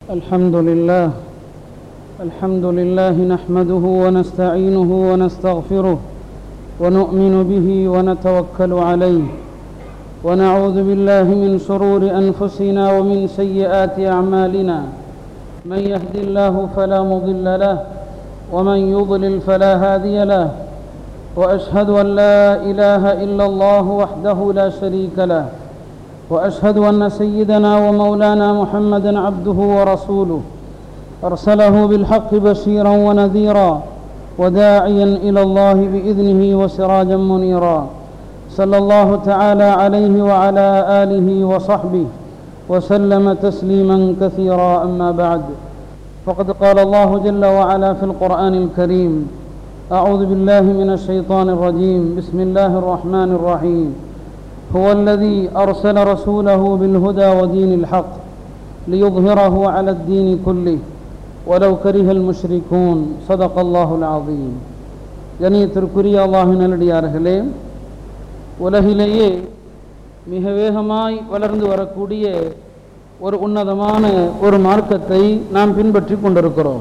الحمد لله الحمد لله نحمده ونستعينه ونستغفره ونؤمن به ونتوكل عليه ونعوذ بالله من شرور انفسنا ومن سيئات اعمالنا من يهد الله فلا مضل له ومن يضلل فلا هادي له واشهد ان لا اله الا الله وحده لا شريك له واشهد ان سيدنا ومولانا محمدا عبده ورسوله ارسله بالحق بشيرا ونذيرا وداعيا الى الله باذنه وسراجا منيرا صلى الله تعالى عليه وعلى اله وصحبه وسلم تسليما كثيرا اما بعد فقد قال الله جل وعلا في القران الكريم اعوذ بالله من الشيطان الرجيم بسم الله الرحمن الرحيم هو الذي ارسل رسوله بالهدى ودين الحق ليظهره على الدين كله ولو كره المشركون صدق الله العظيم கணியத்திற்குரிய அல்லாஹின் நல்லடியார்களே உலகிலேயே மிக வேகமாய் வளர்ந்து வரக்கூடிய ஒரு உன்னதமான ஒரு மார்க்கத்தை நாம் பின்பற்றி கொண்டிருக்கிறோம்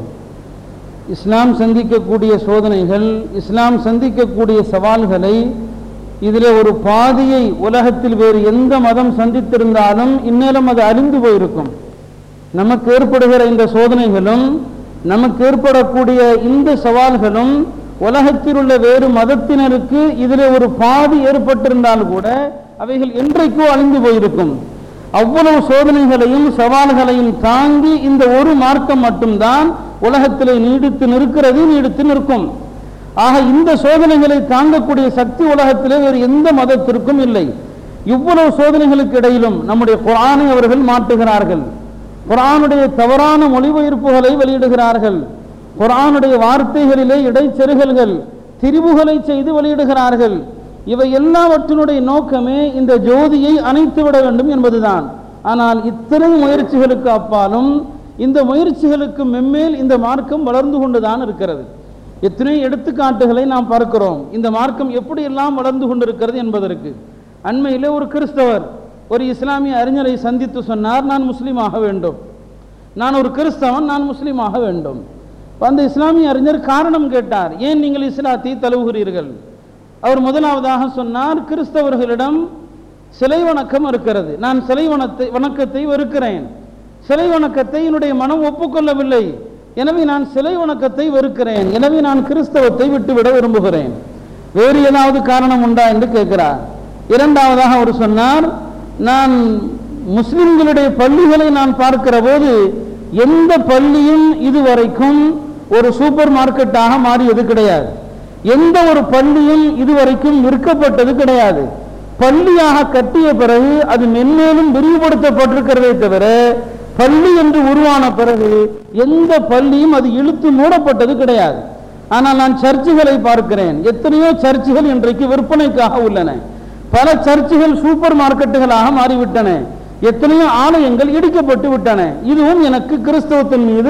இஸ்லாம் சந்திக்கக்கூடிய சோதனைகள் இஸ்லாம் சந்திக்கக்கூடிய சவால்களை இதில் ஒரு பாதியை உலகத்தில் வேறு எந்த மதம் சந்தித்திருந்தாலும் இந்நேரம் அது அழிந்து போயிருக்கும் நமக்கு ஏற்படுகிற இந்த சோதனைகளும் நமக்கு ஏற்படக்கூடிய இந்த சவால்களும் உலகத்தில் உள்ள வேறு மதத்தினருக்கு இதில் ஒரு பாதி ஏற்பட்டிருந்தால் கூட அவைகள் என்றைக்கோ அழிந்து போயிருக்கும் அவ்வளவு சோதனைகளையும் சவால்களையும் தாங்கி இந்த ஒரு மார்க்கம் மட்டும்தான் உலகத்திலே நீடித்து நிற்கிறது நீடித்து நிற்கும் ஆக இந்த சோதனைகளை தாங்கக்கூடிய சக்தி உலகத்திலே வேறு எந்த மதத்திற்கும் இல்லை இவ்வளவு சோதனைகளுக்கு இடையிலும் நம்முடைய குரானை அவர்கள் மாட்டுகிறார்கள் குரானுடைய தவறான மொழிபெயர்ப்புகளை வெளியிடுகிறார்கள் குரானுடைய வார்த்தைகளிலே இடைச்செருகல்கள் திரிவுகளை செய்து வெளியிடுகிறார்கள் இவை எல்லாவற்றினுடைய நோக்கமே இந்த ஜோதியை அணைத்து விட வேண்டும் என்பதுதான் ஆனால் இத்தனை முயற்சிகளுக்கு அப்பாலும் இந்த முயற்சிகளுக்கு மெம்மேல் இந்த மார்க்கம் வளர்ந்து கொண்டுதான் இருக்கிறது எத்தனை எடுத்துக்காட்டுகளை நாம் பார்க்கிறோம் இந்த மார்க்கம் எப்படியெல்லாம் வளர்ந்து கொண்டிருக்கிறது என்பதற்கு அண்மையிலே ஒரு கிறிஸ்தவர் ஒரு இஸ்லாமிய அறிஞரை சந்தித்து சொன்னார் நான் முஸ்லீமாக வேண்டும் நான் ஒரு கிறிஸ்தவன் நான் முஸ்லீமாக வேண்டும் அந்த இஸ்லாமிய அறிஞர் காரணம் கேட்டார் ஏன் நீங்கள் இஸ்லாத்தை தழுவுகிறீர்கள் அவர் முதலாவதாக சொன்னார் கிறிஸ்தவர்களிடம் சிலை வணக்கம் இருக்கிறது நான் சிலை வனத்தை வணக்கத்தை வெறுக்கிறேன் சிலை வணக்கத்தை என்னுடைய மனம் ஒப்புக்கொள்ளவில்லை எனவே நான் சிலை வணக்கத்தை வெறுக்கிறேன் எனவே நான் கிறிஸ்தவத்தை விட்டுவிட விரும்புகிறேன் வேறு ஏதாவது காரணம் உண்டா என்று கேட்கிறார் இரண்டாவதாக அவர் சொன்னார் நான் முஸ்லிம்களுடைய பள்ளிகளை நான் பார்க்கிற போது எந்த பள்ளியும் இதுவரைக்கும் ஒரு சூப்பர் மார்க்கெட்டாக மாறியது கிடையாது எந்த ஒரு பள்ளியும் இதுவரைக்கும் விற்கப்பட்டது கிடையாது பள்ளியாக கட்டிய பிறகு அது மென்மேலும் விரிவுபடுத்தப்பட்டிருக்கிறதே தவிர பள்ளி என்று உருவான பிறகு எந்த பள்ளியும் அது இழுத்து மூடப்பட்டது கிடையாது ஆனால் நான் சர்ச்சுகளை பார்க்கிறேன் எத்தனையோ சர்ச்சுகள் இன்றைக்கு விற்பனைக்காக உள்ளன பல சர்ச்சுகள் சூப்பர் மார்க்கெட்டுகளாக மாறிவிட்டன எத்தனையோ ஆலயங்கள் இடிக்கப்பட்டு விட்டன இதுவும் எனக்கு கிறிஸ்தவத்தின் மீது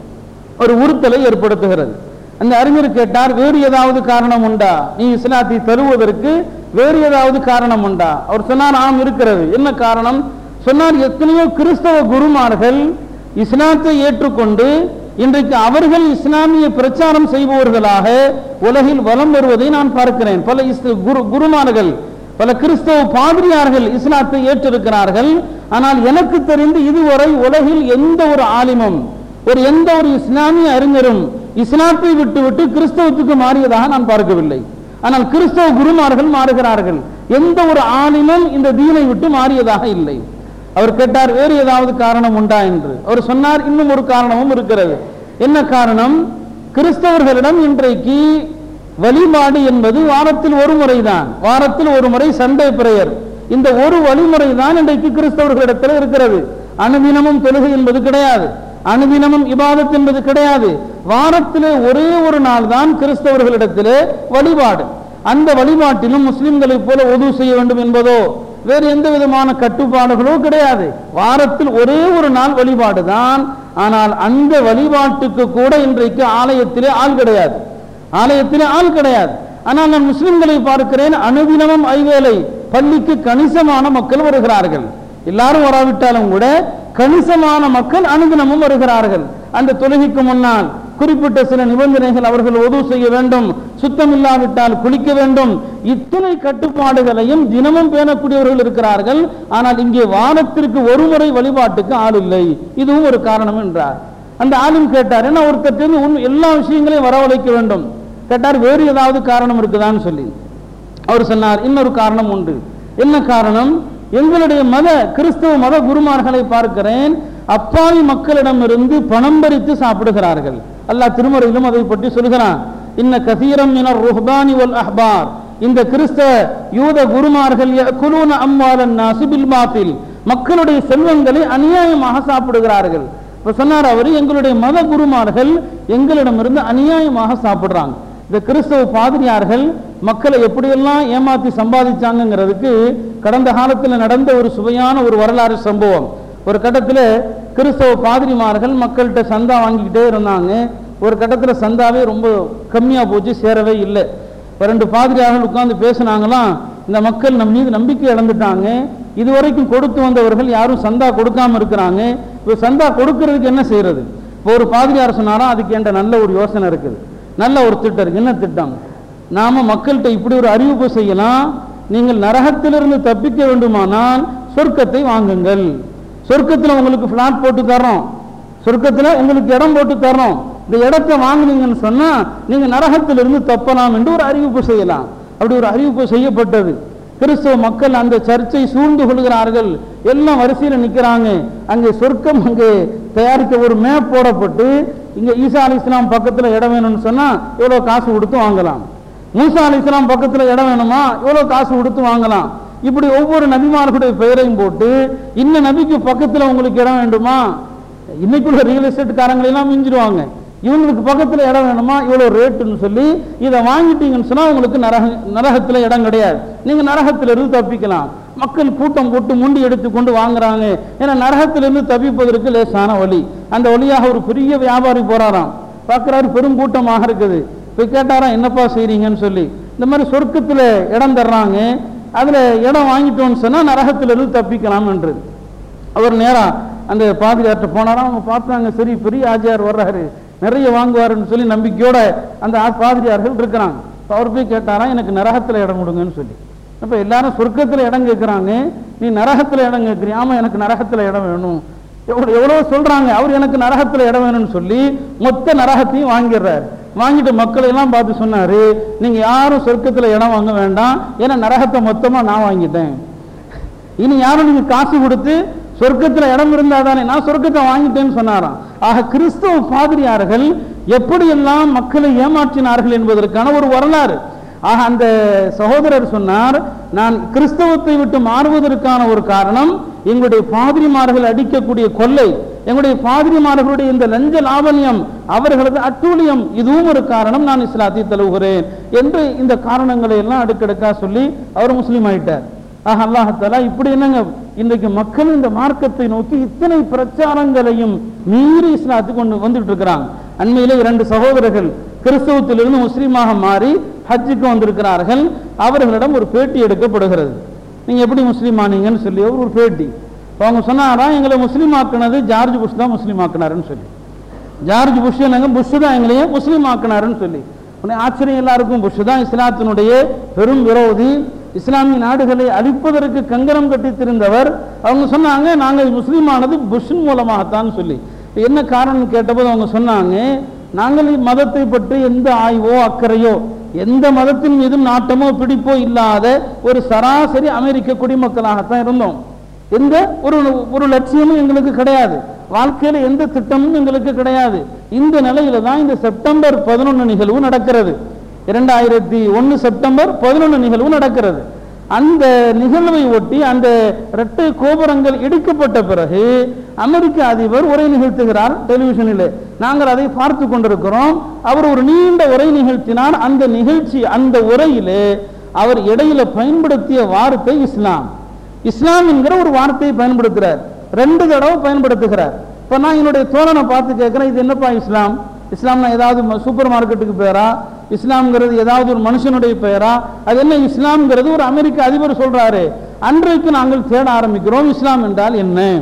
ஒரு உறுத்தலை ஏற்படுத்துகிறது அந்த அறிஞர் கேட்டார் வேறு ஏதாவது காரணம் உண்டா நீ இஸ்லாத்தை தருவதற்கு வேறு ஏதாவது காரணம் உண்டா அவர் சொன்னார் ஆம் இருக்கிறது என்ன காரணம் சொன்னார் எத்தனையோ கிறிஸ்தவ குருமார்கள் இஸ்லாத்தை ஏற்றுக்கொண்டு இன்றைக்கு அவர்கள் இஸ்லாமிய பிரச்சாரம் செய்பவர்களாக உலகில் வலம் வருவதை நான் பார்க்கிறேன் பல குரு குருமார்கள் பல கிறிஸ்தவ பாதிரியார்கள் இஸ்லாத்தை ஏற்றிருக்கிறார்கள் ஆனால் எனக்கு தெரிந்து இதுவரை உலகில் எந்த ஒரு ஆலிமும் ஒரு எந்த ஒரு இஸ்லாமிய அறிஞரும் இஸ்லாத்தை விட்டுவிட்டு கிறிஸ்தவத்துக்கு மாறியதாக நான் பார்க்கவில்லை ஆனால் கிறிஸ்தவ குருமார்கள் மாறுகிறார்கள் எந்த ஒரு ஆலிமும் இந்த தீனை விட்டு மாறியதாக இல்லை அவர் கேட்டார் வேறு ஏதாவது காரணம் உண்டா என்று அவர் சொன்னார் இன்னும் ஒரு காரணமும் இருக்கிறது என்ன காரணம் கிறிஸ்தவர்களிடம் இன்றைக்கு வழிபாடு என்பது வாரத்தில் ஒரு முறைதான் வாரத்தில் ஒரு முறை சண்டே பிரேயர் இந்த ஒரு வழிமுறை தான் இன்றைக்கு கிறிஸ்தவர்களிடத்தில் இருக்கிறது அனுதினமும் தொழுகை என்பது கிடையாது அனுதினமும் இபாதத் என்பது கிடையாது வாரத்திலே ஒரே ஒரு நாள் தான் கிறிஸ்தவர்களிடத்திலே வழிபாடு அந்த வழிபாட்டிலும் முஸ்லிம்களைப் போல உதவு செய்ய வேண்டும் என்பதோ வேறு எந்த விதமான கட்டுப்பாடுகளோ கிடையாது வாரத்தில் ஒரே ஒரு நாள் வழிபாடு தான் ஆனால் அந்த வழிபாட்டுக்கு கூட இன்றைக்கு ஆலயத்திலே ஆள் கிடையாது ஆலயத்திலே ஆள் கிடையாது ஆனால் நான் முஸ்லிம்களை பார்க்கிறேன் அனுதினமும் ஐவேளை பள்ளிக்கு கணிசமான மக்கள் வருகிறார்கள் எல்லாரும் வராவிட்டாலும் கூட கணிசமான மக்கள் அனுதினமும் வருகிறார்கள் அந்த தொழுகைக்கு முன்னால் குறிப்பிட்ட சில நிபந்தனைகள் அவர்கள் உதவு செய்ய வேண்டும் சுத்தம் இல்லாவிட்டால் குளிக்க வேண்டும் இத்தனை கட்டுப்பாடுகளையும் தினமும் பேணக்கூடியவர்கள் இருக்கிறார்கள் ஆனால் இங்கே வாரத்திற்கு ஒரு முறை வழிபாட்டுக்கு ஆள் இல்லை இதுவும் ஒரு காரணம் என்றார் அந்த ஆளும் கேட்டார் என்ன ஒருத்தர் உண்மை எல்லா விஷயங்களையும் வரவழைக்க வேண்டும் கேட்டார் வேறு ஏதாவது காரணம் இருக்குதான்னு சொல்லி அவர் சொன்னார் இன்னொரு காரணம் உண்டு என்ன காரணம் எங்களுடைய மத கிறிஸ்தவ மத குருமார்களை பார்க்கிறேன் அப்பாவி மக்களிடமிருந்து பணம் பறித்து சாப்பிடுகிறார்கள் அல்லாஹ் திருமறையிலும் அதை பற்றி சொல்கிறான் இன்ன கசீரம் என ருஹ்பானி வல் அஹ்பார் இந்த கிறிஸ்தவ யூத குருமார்கள் குலூன அம்வாலன் நாசிபில் பாத்தில் மக்களுடைய செல்வங்களை அநியாயமாக சாப்பிடுகிறார்கள் இப்ப சொன்னார் அவர் எங்களுடைய மத குருமார்கள் எங்களிடமிருந்து அநியாயமாக சாப்பிடுறாங்க இந்த கிறிஸ்தவ பாதிரியார்கள் மக்களை எப்படியெல்லாம் ஏமாத்தி சம்பாதிச்சாங்கங்கிறதுக்கு கடந்த காலத்தில் நடந்த ஒரு சுவையான ஒரு வரலாறு சம்பவம் ஒரு கட்டத்தில் கிறிஸ்தவ பாதிரிமார்கள் மக்கள்கிட்ட சந்தா வாங்கிக்கிட்டே இருந்தாங்க ஒரு கட்டத்தில் சந்தாவே ரொம்ப கம்மியாக போச்சு சேரவே இல்லை இப்போ ரெண்டு பாதிரியார்கள் உட்கார்ந்து பேசுனாங்களாம் இந்த மக்கள் நம் மீது நம்பிக்கை இழந்துட்டாங்க இதுவரைக்கும் கொடுத்து வந்தவர்கள் யாரும் சந்தா கொடுக்காம இருக்கிறாங்க இப்போ சந்தா கொடுக்கறதுக்கு என்ன செய்யறது இப்போ ஒரு பாதிரியார் சொன்னாராம் அதுக்கு என்கிட்ட நல்ல ஒரு யோசனை இருக்குது நல்ல ஒரு திட்டம் இருக்கு என்ன திட்டம் நாம மக்கள்கிட்ட இப்படி ஒரு அறிவிப்பு செய்யலாம் நீங்கள் நரகத்திலிருந்து தப்பிக்க வேண்டுமானால் சொர்க்கத்தை வாங்குங்கள் சொர்க்கத்தில் உங்களுக்கு பிளாட் போட்டு தர்றோம் சொர்க்கத்தில் உங்களுக்கு இடம் போட்டு தர்றோம் இந்த இடத்தை வாங்குனீங்கன்னு சொன்னா நீங்க நரகத்திலிருந்து தப்பலாம் என்று ஒரு அறிவிப்பு செய்யலாம் அப்படி ஒரு அறிவிப்பு செய்யப்பட்டது கிறிஸ்தவ மக்கள் அந்த சர்ச்சை சூழ்ந்து கொள்கிறார்கள் எல்லாம் வரிசையில் நிற்கிறாங்க அங்கே சொர்க்கம் அங்கே தயாரிக்க ஒரு மேப் போடப்பட்டு இங்க ஈசா அலி இஸ்லாம் பக்கத்துல இடம் வேணும்னு சொன்னா எவ்வளவு காசு கொடுத்து வாங்கலாம் மூசா அலி இஸ்லாம் பக்கத்துல இடம் வேணுமா எவ்வளவு காசு கொடுத்து வாங்கலாம் இப்படி ஒவ்வொரு நபிமார்களுடைய பெயரையும் போட்டு இந்த நபிக்கு பக்கத்துல உங்களுக்கு இடம் வேண்டுமா இன்னைக்குள்ள ரியல் எஸ்டேட் காரங்களெல்லாம் மிஞ்சிடுவாங்க இவங்களுக்கு பக்கத்துல இடம் வேணுமா இவ்வளவு ரேட்டுன்னு சொல்லி இதை வாங்கிட்டீங்கன்னு சொன்னா உங்களுக்கு நரக நரகத்துல இடம் கிடையாது நீங்க நரகத்திலிருந்து தப்பிக்கலாம் மக்கள் கூட்டம் போட்டு முண்டி எடுத்து கொண்டு வாங்குறாங்க ஏன்னா நரகத்திலிருந்து தப்பிப்பதற்கு லேசான வழி அந்த வழியாக ஒரு பெரிய வியாபாரி போறாராம் பார்க்குறாரு பெரும் கூட்டமாக இருக்குது இப்போ கேட்டாராம் என்னப்பா செய்றீங்கன்னு சொல்லி இந்த மாதிரி சொர்க்கத்துல இடம் தர்றாங்க அதுல இடம் வாங்கிட்டோம்னு சொன்னா நரகத்திலிருந்து தப்பிக்கலாம் என்று அவர் நேரா அந்த பாதிரியார்ட்ட போனாராம் அவங்க பார்த்தாங்க சரி பெரிய ஆஜியார் வர்றாரு நிறைய வாங்குவாருன்னு சொல்லி நம்பிக்கையோட அந்த ஆ- பாதிரியார்கள் இருக்கிறாங்க இப்ப அவர் போய் கேட்டாராம் எனக்கு நரகத்துல இடம் கொடுங்கன்னு சொல்லி அப்ப எல்லாரும் சொர்க்கத்துல இடம் கேட்குறாங்க நீ நரகத்துல இடம் கேட்குறியா ஆமா எனக்கு நரகத்துல இடம் வேணும் எவ்வளவு எவ்வளவு சொல்றாங்க அவர் எனக்கு நரகத்துல இடம் வேணும்னு சொல்லி மொத்த நரகத்தையும் வாங்கிடுறாரு வாங்கிட்டு மக்களை எல்லாம் பார்த்து சொன்னாரு நீங்க யாரும் சொர்க்கத்துல இடம் வாங்க வேண்டாம் ஏன்னா நரகத்தை மொத்தமா நான் வாங்கிட்டேன் இனி யாரும் நீங்க காசு கொடுத்து சொர்க்கத்துல இடம் இருந்தா தானே நான் சொர்க்கத்தை வாங்கிட்டேன்னு சொன்னாராம் ஆக கிறிஸ்தவ பாதிரியார்கள் எப்படியெல்லாம் மக்களை ஏமாற்றினார்கள் என்பதற்கான ஒரு வரலாறு ஆக அந்த சகோதரர் சொன்னார் நான் கிறிஸ்தவத்தை விட்டு மாறுவதற்கான ஒரு காரணம் எங்களுடைய பாதிரிமார்கள் அடிக்கக்கூடிய கொள்ளை எங்களுடைய பாதிரிமார்களுடைய இந்த லஞ்ச லாவண்யம் அவர்களது அட்டூழியம் இதுவும் ஒரு காரணம் நான் இஸ்லாத்தை தழுவுகிறேன் என்று இந்த காரணங்களை எல்லாம் அடுக்கடுக்கா சொல்லி அவர் முஸ்லீம் ஆயிட்டார் ஆக அல்லாஹாலா இப்படி என்னங்க இன்றைக்கு மக்கள் இந்த மார்க்கத்தை நோக்கி இத்தனை பிரச்சாரங்களையும் மீறி இஸ்லாத்துக்கு கொண்டு வந்துட்டு இருக்கிறாங்க அண்மையிலே இரண்டு சகோதரர்கள் கிறிஸ்தவத்திலிருந்து முஸ்லீமாக மாறி ஹஜ்ஜுக்கு வந்திருக்கிறார்கள் அவர்களிடம் ஒரு பேட்டி எடுக்கப்படுகிறது நீங்க எப்படி முஸ்லீம் ஆனீங்கன்னு சொல்லி ஒரு ஒரு பேட்டி அப்ப அவங்க சொன்னாரா எங்களை முஸ்லீம் ஆக்குனது ஜார்ஜ் புஷ் தான் முஸ்லீம் ஆக்குனாருன்னு சொல்லி ஜார்ஜ் புஷ் என்னங்க புஷ் தான் எங்களையே முஸ்லீம் ஆக்குனாருன்னு சொல்லி உடனே ஆச்சரியம் எல்லாருக்கும் புஷ் தான் இஸ்லாத்தினுடைய பெரும் விரோதி இஸ்லாமிய நாடுகளை அழிப்பதற்கு கங்கணம் கட்டி திரிந்தவர் அவங்க சொன்னாங்க நாங்கள் முஸ்லீம் ஆனது புஷ்ஷின் மூலமாகத்தான் சொல்லி என்ன காரணம் கேட்டபோது அவங்க சொன்னாங்க நாங்கள் மதத்தை பற்றி எந்த ஆய்வோ அக்கறையோ எந்த மதத்தின் மீதும் நாட்டமோ பிடிப்போ இல்லாத ஒரு சராசரி அமெரிக்க குடிமக்களாகத்தான் இருந்தோம் எந்த ஒரு ஒரு லட்சியமும் எங்களுக்கு கிடையாது வாழ்க்கையில எந்த திட்டமும் எங்களுக்கு கிடையாது இந்த நிலையில தான் இந்த செப்டம்பர் பதினொன்று நிகழ்வு நடக்கிறது இரண்டாயிரத்தி ஒன்று செப்டம்பர் பதினொன்று நிகழ்வு நடக்கிறது அந்த நிகழ்வை ஒட்டி அந்த இரட்டை கோபுரங்கள் இடிக்கப்பட்ட பிறகு அமெரிக்க அதிபர் உரை நிகழ்த்துகிறார் டெலிவிஷனில் நாங்கள் அதை பார்த்து கொண்டிருக்கிறோம் அவர் ஒரு நீண்ட உரை நிகழ்த்தினார் அந்த நிகழ்ச்சி அந்த உரையிலே அவர் இடையில பயன்படுத்திய வார்த்தை இஸ்லாம் இஸ்லாம் என்கிற ஒரு வார்த்தையை பயன்படுத்துறார் ரெண்டு தடவை பயன்படுத்துகிறார் இப்ப நான் என்னுடைய தோழனை பார்த்து கேட்கிறேன் இது என்னப்பா இஸ்லாம் இஸ்லாம்னா ஏதாவது ம- சூப்பர் மார்க்கெட்டுக்கு பேரா இஸ்லாம்ங்கிறது ஏதாவது ஒரு மனுஷனுடைய பெயரா அது என்ன இஸ்லாம்ங்கிறது ஒரு அமெரிக்க அதிபர் சொல்றாரு அன்றைக்கு நாங்கள் தேட ஆரம்பிக்கிறோம் இஸ்லாம் என்றால் என்ன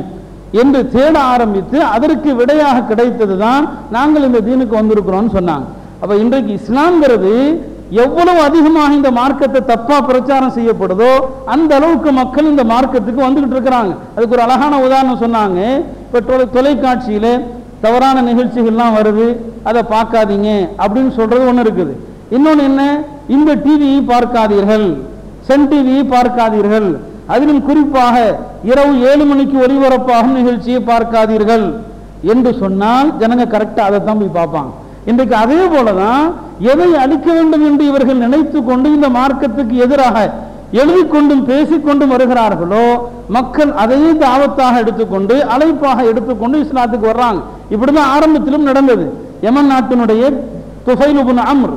என்று தேட ஆரம்பித்து அதற்கு விடையாக கிடைத்தது தான் நாங்கள் இந்த தீனுக்கு வந்திருக்கிறோம்னு சொன்னாங்க அப்ப இன்றைக்கு இஸ்லாம்ங்கிறது எவ்வளவு அதிகமாக இந்த மார்க்கத்தை தப்பா பிரச்சாரம் செய்யப்படுதோ அந்த அளவுக்கு மக்கள் இந்த மார்க்கத்துக்கு வந்துகிட்டு இருக்கிறாங்க அதுக்கு ஒரு அழகான உதாரணம் சொன்னாங்க இப்ப தொலை- தொலைக்காட்சியில தவறான நிகழ்ச்சிகள்லாம் வருது அதை பார்க்காதீங்க அப்படின்னு சொல்றது ஒண்ணு இருக்குது இன்னொன்னு என்ன இந்த டிவியை பார்க்காதீர்கள் சன் டிவியை பார்க்காதீர்கள் அதிலும் குறிப்பாக இரவு ஏழு மணிக்கு ஒளிபரப்பாகும் நிகழ்ச்சியை பார்க்காதீர்கள் என்று சொன்னால் ஜனங்க கரெக்டா அதை தான் போய் பார்ப்பாங்க இன்றைக்கு அதே போலதான் எதை அழிக்க வேண்டும் என்று இவர்கள் நினைத்து கொண்டு இந்த மார்க்கத்துக்கு எதிராக எழுதி கொண்டும் பேசிக்கொண்டும் வருகிறார்களோ மக்கள் அதையே தாவத்தாக எடுத்துக்கொண்டு அழைப்பாக எடுத்துக்கொண்டு இஸ்லாத்துக்கு வர்றாங்க இப்படிதான் ஆரம்பத்திலும் நடந்தது யமன் நாட்டினுடைய துஃபைலுபுன் அம்ர்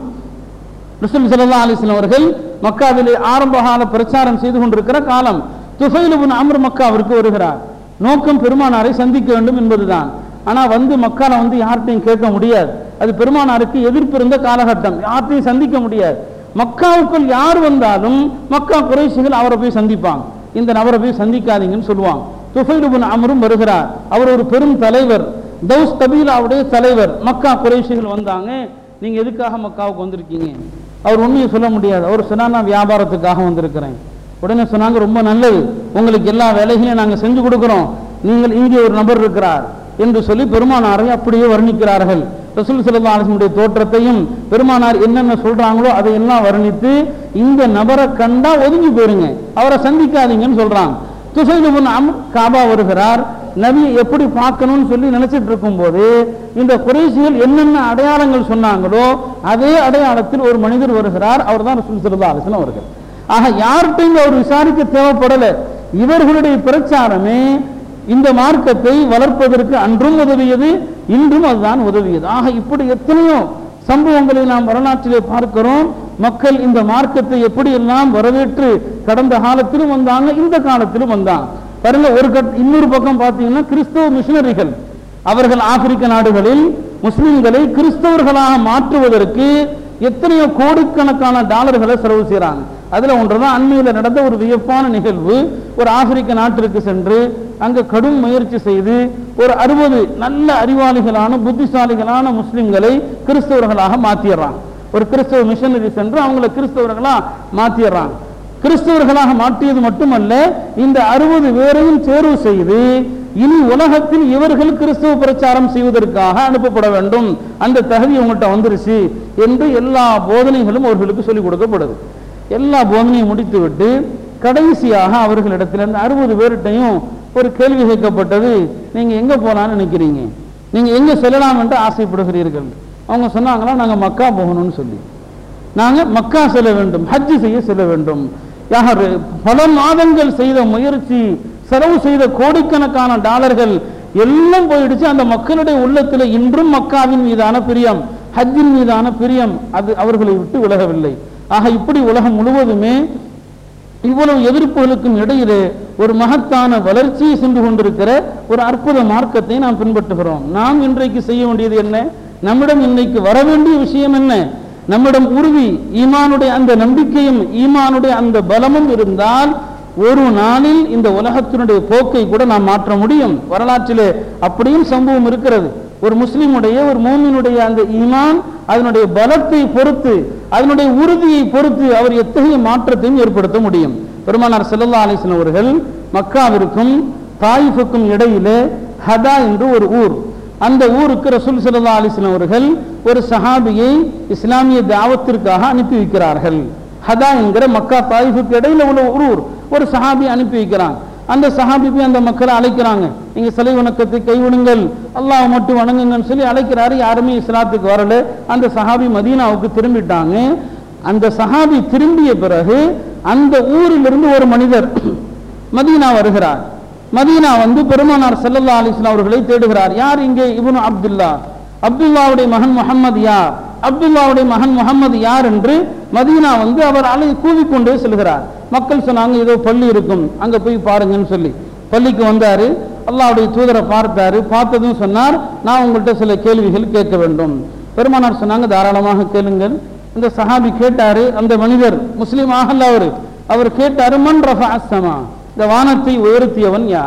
ரசூல் ஸல்லல்லாஹு அலைஹி வஸல்லம் அவர்கள் மக்காவிலே ஆரம்ப கால பிரச்சாரம் செய்து கொண்டிருக்கிற காலம் துஃபைலுபுன் அம்ர் மக்காவிற்கு வருகிறார் நோக்கம் பெருமானாரை சந்திக்க வேண்டும் என்பதுதான் ஆனா வந்து மக்கால வந்து யார்கிட்டையும் கேட்க முடியாது அது பெருமானாருக்கு எதிர்ப்பு இருந்த காலகட்டம் யார்கிட்டையும் சந்திக்க முடியாது மக்காவுக்குள் யார் வந்தாலும் மக்கா குறைசிகள் அவரை போய் சந்திப்பாங்க இந்த நபரை போய் சந்திக்காதீங்கன்னு சொல்லுவாங்க துஃபைலுபுன் அமரும் வருகிறார் அவர் ஒரு பெரும் தலைவர் தௌஸ் கபீலாவுடைய தலைவர் மக்கா குறைசிகள் வந்தாங்க நீங்க எதுக்காக மக்காவுக்கு வந்திருக்கீங்க அவர் உண்மையை சொல்ல முடியாது அவர் சொன்னா நான் வியாபாரத்துக்காக வந்திருக்கிறேன் உடனே சொன்னாங்க ரொம்ப நல்லது உங்களுக்கு எல்லா வேலைகளையும் நாங்க செஞ்சு கொடுக்கிறோம் நீங்கள் இங்கே ஒரு நபர் இருக்கிறார் என்று சொல்லி பெருமானாரை அப்படியே வர்ணிக்கிறார்கள் ரசூல் ஸல்லல்லாஹு அலைஹி வஸல்லம் தோற்றத்தையும் பெருமானார் என்னென்ன சொல்றாங்களோ அதையெல்லாம் வர்ணித்து இந்த நபரை கண்டா ஒதுங்கி போயிருங்க அவரை சந்திக்காதீங்கன்னு சொல்றாங்க துஃபைல் இப்னு அம்ர் காபா வருகிறார் நபி எப்படி பார்க்கணும்னு சொல்லி நினைச்சிட்டு இருக்கும்போது இந்த குறைசிகள் என்னென்ன அடையாளங்கள் சொன்னாங்களோ அதே அடையாளத்தில் ஒரு மனிதர் வருகிறார் அவர் தான் ரசூல் ஸல்லல்லாஹு அலைஹி வஸல்லம் அவர்கள் ஆக யார்கிட்டையும் அவர் விசாரிக்க தேவைப்படல இவர்களுடைய பிரச்சாரமே இந்த மார்க்கத்தை வளர்ப்பதற்கு அன்றும் உதவியது இன்றும் அதுதான் உதவியது ஆக இப்படி எத்தனையோ சம்பவங்களை நாம் வரலாற்றிலே பார்க்கிறோம் மக்கள் இந்த மார்க்கத்தை எப்படியெல்லாம் வரவேற்று கடந்த காலத்திலும் வந்தாங்க இந்த காலத்திலும் வந்தாங்க பாருங்க ஒரு கட் இன்னொரு பக்கம் பார்த்தீங்கன்னா கிறிஸ்தவ மிஷனரிகள் அவர்கள் ஆப்பிரிக்க நாடுகளில் முஸ்லிம்களை கிறிஸ்தவர்களாக மாற்றுவதற்கு எத்தனையோ கோடிக்கணக்கான டாலர்களை செலவு செய்றாங்க அதுல ஒன்றுதான் அண்மையில நடந்த ஒரு வியப்பான நிகழ்வு ஒரு ஆப்பிரிக்க நாட்டிற்கு சென்று அங்க கடும் முயற்சி செய்து ஒரு அறுபது நல்ல அறிவாளிகளான புத்திசாலிகளான முஸ்லிம்களை கிறிஸ்தவர்களாக மாத்திடுறாங்க ஒரு கிறிஸ்தவ மிஷனரி சென்று அவங்கள கிறிஸ்தவர்களா மாத்திடுறாங்க கிறிஸ்தவர்களாக மாற்றியது மட்டுமல்ல இந்த அறுபது பேரையும் தேர்வு செய்து இனி உலகத்தில் இவர்கள் கிறிஸ்தவ பிரச்சாரம் செய்வதற்காக அனுப்பப்பட வேண்டும் அந்த தகுதி உங்கள்கிட்ட வந்துருச்சு என்று எல்லா போதனைகளும் அவர்களுக்கு சொல்லிக் கொடுக்கப்படுது எல்லா போதனையும் முடித்துவிட்டு கடைசியாக அவர்களிடத்தில் அந்த அறுபது பேர்கிட்டையும் ஒரு கேள்வி கேட்கப்பட்டது நீங்க எங்க போலான்னு நினைக்கிறீங்க நீங்க எங்க செல்லலாம் என்று ஆசைப்படுகிறீர்கள் அவங்க சொன்னாங்களா நாங்க மக்கா போகணும்னு சொல்லி நாங்க மக்கா செல்ல வேண்டும் ஹஜ் செய்ய செல்ல வேண்டும் யார் பல மாதங்கள் செய்த முயற்சி செலவு செய்த கோடிக்கணக்கான டாலர்கள் எல்லாம் போயிடுச்சு அந்த மக்களுடைய உள்ளத்தில் இன்றும் மக்காவின் மீதான பிரியம் ஹஜ்ஜின் மீதான பிரியம் அது அவர்களை விட்டு விலகவில்லை ஆக இப்படி உலகம் முழுவதுமே இவ்வளவு எதிர்ப்புகளுக்கும் இடையிலே ஒரு மகத்தான வளர்ச்சியை சென்று கொண்டிருக்கிற ஒரு அற்புத மார்க்கத்தை நாம் பின்பற்றுகிறோம் நாம் இன்றைக்கு செய்ய வேண்டியது என்ன நம்மிடம் இன்னைக்கு வர வேண்டிய விஷயம் என்ன நம்மிடம் உறுதி ஈமானுடைய அந்த நம்பிக்கையும் ஈமானுடைய அந்த பலமும் இருந்தால் ஒரு நாளில் இந்த உலகத்தினுடைய போக்கை கூட நாம் மாற்ற முடியும் வரலாற்றிலே அப்படியும் சம்பவம் இருக்கிறது ஒரு முஸ்லிமுடைய ஒரு மூமினுடைய அந்த ஈமான் அதனுடைய பலத்தை பொறுத்து அதனுடைய உறுதியை பொறுத்து அவர் எத்தகைய மாற்றத்தையும் ஏற்படுத்த முடியும் பெருமானார் ஸல்லல்லாஹு அலைஹி வஸல்லம் அவர்கள் மக்காவிற்கும் தாயிஃபுக்கும் இடையிலே ஹதா என்று ஒரு ஊர் அந்த ஊருக்கு ரசூல் ஸல்லல்லாஹு அலைஹி வஸல்லம் அவர்கள் ஒரு சஹாபியை இஸ்லாமிய தாவத்திற்காக அனுப்பி வைக்கிறார்கள் ஹதா என்கிற மக்கா தாயிஃபுக்கு இடையில உள்ள ஒரு ஊர் ஒரு சஹாபி அனுப்பி வைக்கிறாங்க அந்த சஹாபி போய் அந்த மக்களை அழைக்கிறாங்க நீங்க சிலை வணக்கத்தை கைவிடுங்கள் அல்லாஹ் மட்டும் வணங்குங்கன்னு சொல்லி அழைக்கிறாரு யாருமே இஸ்லாத்துக்கு வரல அந்த சஹாபி மதீனாவுக்கு திரும்பிட்டாங்க அந்த சஹாபி திரும்பிய பிறகு அந்த ஊரிலிருந்து ஒரு மனிதர் மதீனா வருகிறார் மதீனா வந்து பெருமானார் ஸல்லல்லாஹு அலைஹி வஸல்லம் அவர்களை தேடுகிறார் யார் இங்கே இப்னு அப்துல்லா அப்துல்லாவுடைய மகன் முஹம்மது யார் அப்துல்லாவுடைய மகன் முஹம்மது யார் என்று மதீனா வந்து அவர் அலை கூவிக்கொண்டே செல்கிறார் மக்கள் சொன்னாங்க ஏதோ பள்ளி இருக்கும் அங்க போய் பாருங்கன்னு சொல்லி பள்ளிக்கு வந்தாரு அல்லாஹ்வுடைய தூதரை பார்த்தாரு பார்த்ததும் சொன்னார் நான் உங்கள்கிட்ட சில கேள்விகள் கேட்க வேண்டும் பெருமானார் சொன்னாங்க தாராளமாக கேளுங்கள் இந்த சஹாபி கேட்டாரு அந்த மனிதர் முஸ்லீம் ஆகல அவரு அவர் கேட்டாரு மன் ரஃபா அஸ்ஸமா இந்த வானத்தை உயர்த்தியவன் யார்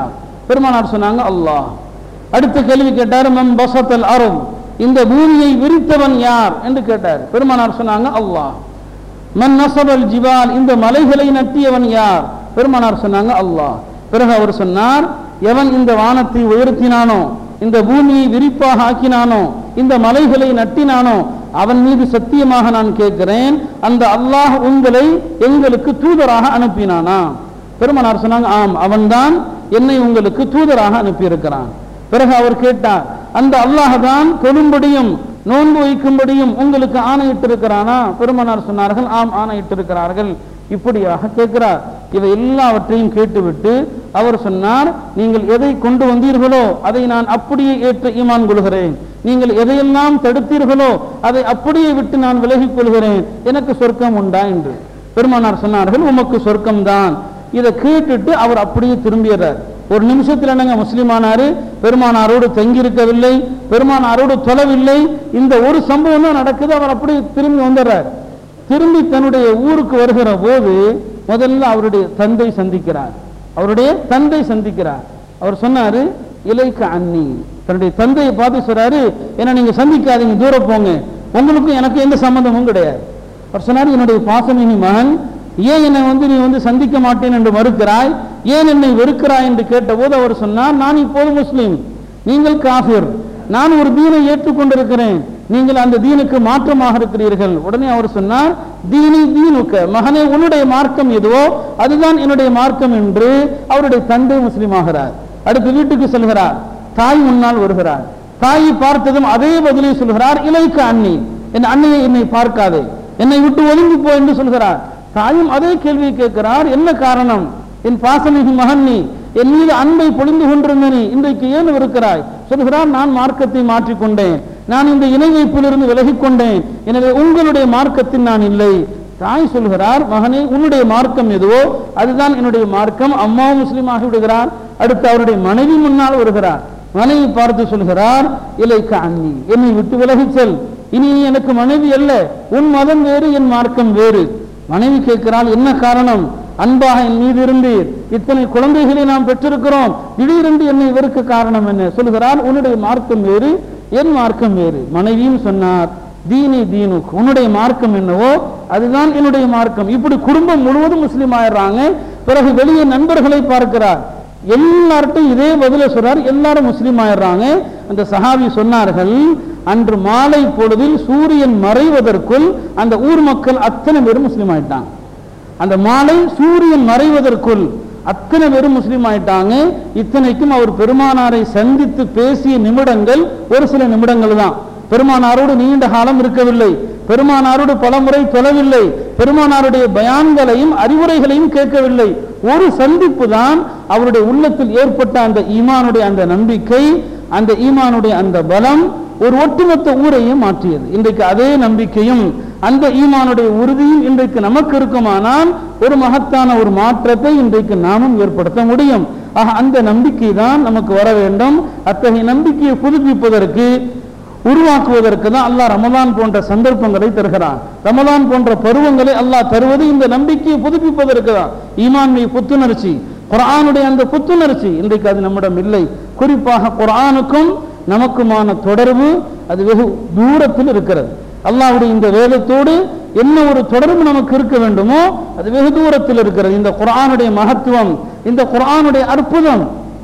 பெருமானார் சொன்னாங்க அல்லாஹ் அடுத்த கேள்வி கேட்டார் மம் பசத்தல் அரும் இந்த பூமியை விரித்தவன் யார் என்று கேட்டார் பெருமானார் சொன்னாங்க அல்லாஹ் மன் நசபல் ஜிபால் இந்த மலைகளை நட்டியவன் யார் பெருமானார் சொன்னாங்க அல்லாஹ் பிறகு அவர் சொன்னார் எவன் இந்த வானத்தை உயர்த்தினானோ இந்த பூமியை விரிப்பாக ஆக்கினானோ இந்த மலைகளை நட்டினானோ அவன் மீது சத்தியமாக நான் கேட்கிறேன் அந்த அல்லாஹ் உங்களை எங்களுக்கு தூதராக அனுப்பினானா பெருமானார் சொன்னாங்க ஆம் அவன்தான் என்னை உங்களுக்கு தூதராக அனுப்பியிருக்கிறான் பிறகு அவர் கேட்டார் அந்த அல்லாஹ் தான் தொழும்படியும் நோன்பு வைக்கும்படியும் உங்களுக்கு ஆணையிட்டிருக்கிறானா பெருமானார் சொன்னார்கள் ஆம் ஆணையிட்டிருக்கிறார்கள் இப்படியாக கேட்கிறார் இவை எல்லாவற்றையும் கேட்டுவிட்டு அவர் சொன்னார் நீங்கள் எதை கொண்டு வந்தீர்களோ அதை நான் அப்படியே ஏற்று ஈமான் கொள்கிறேன் நீங்கள் எதையெல்லாம் தடுத்தீர்களோ அதை அப்படியே விட்டு நான் விலகிக் கொள்கிறேன் எனக்கு சொர்க்கம் உண்டா என்று பெருமானார் சொன்னார்கள் உமக்கு சொர்க்கம்தான் இதை கேட்டுட்டு அவர் அப்படியே திரும்பிடுறார் ஒரு நிமிஷத்துல என்னங்க முஸ்லிமானாரு பெருமானாரோடு தங்கியிருக்கவில்லை பெருமானாரோடு தொலைவில்லை இந்த ஒரு சம்பவம் தான் நடக்குது அவர் அப்படியே திரும்பி வந்துடுறார் திரும்பி தன்னுடைய ஊருக்கு வருகிற போது முதல்ல அவருடைய தந்தை சந்திக்கிறார் அவருடைய தந்தை சந்திக்கிறார் அவர் சொன்னாரு இலைக்க அன்னி தன்னுடைய தந்தையை பார்த்து சொல்றாரு என்ன நீங்க சந்திக்காதீங்க தூரம் போங்க உங்களுக்கும் எனக்கு எந்த சம்பந்தமும் கிடையாது அவர் சொன்னார் என்னுடைய பாசமிகு மகன் ஏன் என்னை வந்து நீ வந்து சந்திக்க மாட்டேன் என்று மறுக்கிறாய் ஏன் என்னை வெறுக்கிறாய் என்று கேட்டபோது அவர் சொன்னார் நான் இப்போது முஸ்லீம் நீங்கள் காஃபிர் நான் ஒரு தீனை ஏற்றுக்கொண்டிருக்கிறேன் நீங்கள் அந்த தீனுக்கு மாற்றமாக இருக்கிறீர்கள் உடனே அவர் சொன்னார் தீனி தீனுக்க மகனே உன்னுடைய மார்க்கம் எதுவோ அதுதான் என்னுடைய மார்க்கம் என்று அவருடைய தந்தை முஸ்லீம் ஆகிறார் அடுத்து வீட்டுக்கு செல்கிறார் தாய் முன்னால் வருகிறார் தாயை பார்த்ததும் அதே பதிலை சொல்கிறார் இலைக்கு அண்ணி என் அண்ணியை என்னை பார்க்காதே என்னை விட்டு ஒதுங்கி போ என்று சொல்கிறார் தாயும் அதே கேள்வியை கேட்கிறார் என்ன காரணம் என் பாசமிகு மகன் நீ என் மீது அன்பை பொழிந்து கொண்டிருந்த நீ இன்றைக்கு ஏன் இருக்கிறாய் சொல்கிறார் நான் மார்க்கத்தை மாற்றிக்கொண்டேன் நான் இந்த இணை வைப்பிலிருந்து விலகிக் கொண்டேன் எனவே உங்களுடைய மார்க்கத்தில் நான் இல்லை தாய் சொல்கிறார் மகனே உன்னுடைய மார்க்கம் எதுவோ அதுதான் என்னுடைய மார்க்கம் அம்மா முஸ்லீம் ஆகி விடுகிறார் அடுத்து அவருடைய மனைவி முன்னால் வருகிறார் மனைவி பார்த்து சொல்கிறார் இலைக்க அண்ணி என்னை விட்டு விலகிச் செல் இனி நீ எனக்கு மனைவி அல்ல உன் மதம் வேறு என் மார்க்கம் வேறு மனைவி கேட்கிறாள் என்ன காரணம் அன்பாக என் மீது இருந்தீர் இத்தனை குழந்தைகளை நாம் பெற்றிருக்கிறோம் திடீரென்று என்னை வெறுக்க காரணம் என்ன சொல்கிறார் உன்னுடைய மார்க்கம் வேறு என் மார்க்கம் வேறு மனைவியும் சொன்னார் தீனி தீனுக்கு உன்னுடைய மார்க்கம் என்னவோ அதுதான் என்னுடைய மார்க்கம் இப்படி குடும்பம் முழுவதும் முஸ்லீம் ஆயிடுறாங்க பிறகு வெளியே நண்பர்களை பார்க்கிறார் எல்லார்ட்டும் இதே பதில சொல்றார் எல்லாரும் முஸ்லீம் ஆயிடுறாங்க அந்த சஹாபி சொன்னார்கள் அன்று மாலை பொழுதில் சூரியன் மறைவதற்குள் அந்த ஊர் மக்கள் அத்தனை பேரும் முஸ்லீம் ஆயிட்டாங்க அந்த மாலை சூரியன் மறைவதற்குள் அத்தனை பேரும் முஸ்லீம் ஆயிட்டாங்க இத்தனைக்கும் அவர் பெருமானாரை சந்தித்து பேசிய நிமிடங்கள் ஒரு சில நிமிடங்கள் தான் பெருமானாரோடு நீண்ட காலம் இருக்கவில்லை பெருமானாரோடு பலமுறை தொழவில்லை பெருமானாருடைய பயான்களையும் அறிவுரைகளையும் கேட்கவில்லை ஒரு சந்திப்பு தான் அவருடைய உள்ளத்தில் ஏற்பட்ட அந்த ஈமானுடைய அந்த நம்பிக்கை அந்த ஈமானுடைய அந்த பலம் ஒரு ஒட்டுமொத்த ஊரையும் மாற்றியது இன்றைக்கு அதே நம்பிக்கையும் அந்த ஈமானுடைய உறுதியும் இன்றைக்கு நமக்கு இருக்குமானால் ஒரு மகத்தான ஒரு மாற்றத்தை இன்றைக்கு நாமும் ஏற்படுத்த முடியும் ஆக அந்த நம்பிக்கை தான் நமக்கு வர வேண்டும் அத்தகைய நம்பிக்கையை புதுப்பிப்பதற்கு உருவாக்குவதற்கு தான் அல்லாஹ் ரமலான் போன்ற சந்தர்ப்பங்களை தருகிறான் ரமலான் போன்ற பருவங்களை அல்லாஹ் தருவது இந்த நம்பிக்கையை புதுப்பிப்பதற்கு தான் ஈமான்மை புத்துணர்ச்சி குர்ஆனுடைய அந்த புத்துணர்ச்சி இன்றைக்கு அது நம்மிடம் இல்லை குறிப்பாக குர்ஆனுக்கும் நமக்குமான தொடர்பு அது வெகு தூரத்தில் இருக்கிறது அல்லாஹ்வுடைய இந்த வேதத்தோடு என்ன ஒரு தொடர்பு நமக்கு இருக்க வேண்டுமோ அது வெகு தூரத்தில் இருக்கிறது இந்த குர்ஆனுடைய மகத்துவம் இந்த குர்ஆனுடைய அற்புதம்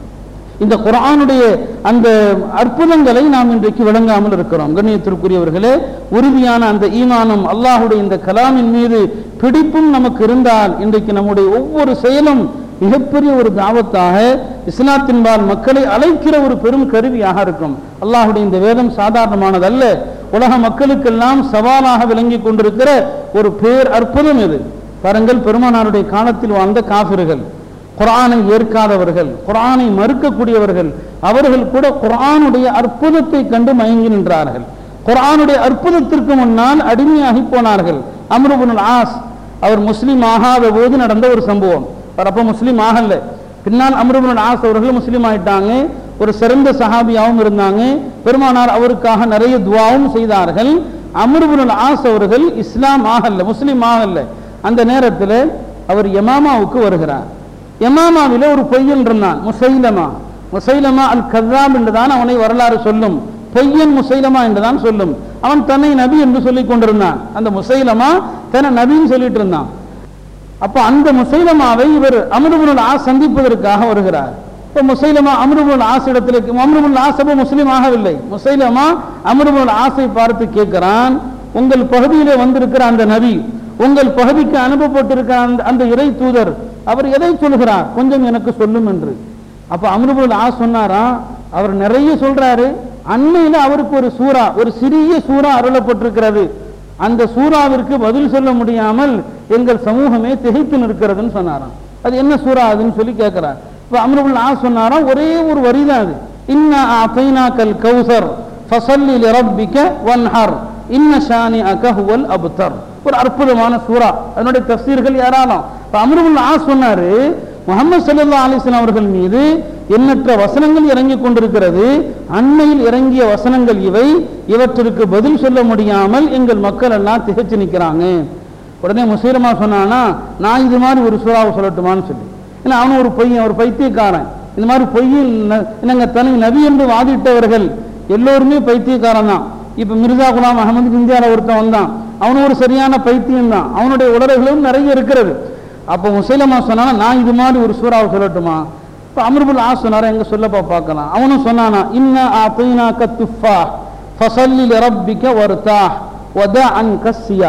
இந்த குர்ஆனுடைய அந்த அற்புதங்களை நாம் இன்றைக்கு விளங்காமல் இருக்கிறோம் கண்ணியத்திற்குரியவர்களே உறுதியான அந்த ஈமானம் அல்லாஹுடைய இந்த கலாமின் மீது பிடிப்பும் நமக்கு இருந்தால் இன்றைக்கு நம்முடைய ஒவ்வொரு செயலும் மிகப்பெரிய ஒரு தாவத்தாக இஸ்லாத்தின்பால் மக்களை அழைக்கிற ஒரு பெரும் கருவியாக இருக்கும் அல்லாஹுடைய இந்த வேதம் சாதாரணமானதல்ல உலக மக்களுக்கெல்லாம் சவாலாக விளங்கி கொண்டிருக்கிற ஒரு பேர் அற்புதம் இது பாருங்கள் பெருமானாருடைய காலத்தில் வாழ்ந்த காபிர்கள் குர்ஆனை ஏற்காதவர்கள் குர்ஆனை மறுக்கக்கூடியவர்கள் அவர்கள் கூட குர்ஆனுடைய அற்புதத்தை கண்டு மயங்கி நின்றார்கள் குர்ஆனுடைய அற்புதத்திற்கு முன்னால் அடிமையாகி போனார்கள் அம்ருபுல் ஆஸ் அவர் முஸ்லீம் ஆகாத போது நடந்த ஒரு சம்பவம் அவர் அப்போ முஸ்லீம் ஆகல பின்னால் அம்ருபுல் ஆஸ் அவர்கள் முஸ்லீம் ஆயிட்டாங்க ஒரு சிறந்த சஹாபியாவும் இருந்தாங்க பெருமானார் அவருக்காக நிறைய துவாவும் செய்தார்கள் அம்ருபுல் ஆஸ் அவர்கள் இஸ்லாம் ஆகல முஸ்லீம் ஆகல அந்த நேரத்தில் அவர் யமாமாவுக்கு வருகிறார் யமாமாவில ஒரு பொய்யன் இருந்தான் முசைலமா முசைலமா அல் கதாப் என்றுதான் அவனை வரலாறு சொல்லும் பொய்யன் முசைலமா என்றுதான் சொல்லும் அவன் தன்னை நபி என்று சொல்லிக் கொண்டிருந்தான் அந்த முசைலமா தன்னை நபின்னு சொல்லிட்டு இருந்தான் அப்ப அந்த முசைலமாவை இவர் அமருபுல் ஆஸ் சந்திப்பதற்காக வருகிறார் இப்ப முசைலமா அமருபுல் ஆஸ் இடத்துல அமருபுல் ஆஸ் அப்ப முஸ்லீம் ஆகவில்லை முசைலமா அமருபுல் ஆசை பார்த்து கேட்கிறான் உங்கள் பகுதியிலே வந்திருக்கிற அந்த நபி உங்கள் பகுதிக்கு அனுப்பப்பட்டிருக்கிற அந்த அந்த இறை தூதர் அவர் எதை சொல்கிறார் கொஞ்சம் எனக்கு சொல்லும் என்று அப்ப அமருபுல் ஆஸ் சொன்னாராம் அவர் நிறைய சொல்றாரு அண்மையில அவருக்கு ஒரு சூறா ஒரு சிறிய சூறா அருளப்பட்டிருக்கிறது அந்த சூறாவிற்கு பதில் சொல்ல முடியாமல் எங்கள் சமூகமே திகைத்து நிற்கிறதுன்னு சொன்னாராம் அது என்ன சூறா அதுன்னு சொல்லி கேட்கிறார் இப்ப அமருபுல் ஆ சொன்னாராம் ஒரே ஒரு வரிதான் அது இன்ன ஆத்தைனாக்கல் கௌசர் ஃபசல்லி லிரப்பிக்க வன்ஹர் இன்ன ஷானி அகஹுவல் அபுத்தர் ஒரு அற்புதமான சூறா அதனுடைய தஃசீர்கள் ஏராளம் இப்ப அமருபுல் ஆ சொன்னாரு முகமது சல்லா அலிஸ்லாம் அவர்கள் மீது எண்ணற்ற வசனங்கள் இறங்கிக் கொண்டிருக்கிறது அண்மையில் இறங்கிய வசனங்கள் இவை இவற்றிற்கு பதில் சொல்ல முடியாமல் எங்கள் மக்கள் எல்லாம் திகைச்சு நிற்கிறாங்க உடனே முசீரமா சொன்னானா நான் இது மாதிரி ஒரு சூறாவை சொல்லட்டுமான்னு சொல்லி ஏன்னா அவனும் ஒரு பையன் ஒரு பைத்தியக்காரன் இந்த மாதிரி பொய்யில் ந- என்னங்க தனி நபி என்று வாதிட்டவர்கள் எல்லோருமே பைத்தியக்காரன் தான் இப்ப மிர்சா குலாம் அகமது இந்தியாவில் ஒருத்தன் வந்தான் அவனும் ஒரு சரியான பைத்தியம் தான் அவனுடைய உடல்களும் நிறைய இருக்கிறது அப்போ முசைலமா சொன்னானா நான் இது மாதிரி ஒரு சூறாவை சொல்லட்டுமா இப்போ அமர்புல் ஆ சொன்னாரா எங்க சொல்லப்பா பார்க்கலாம் அவனும் சொன்னானா இன்ன ஆத்தைனா கத்துஃபா ஃபசல்லி லரப்பிக்க வர்தா வத அன் கஸ்ஸியா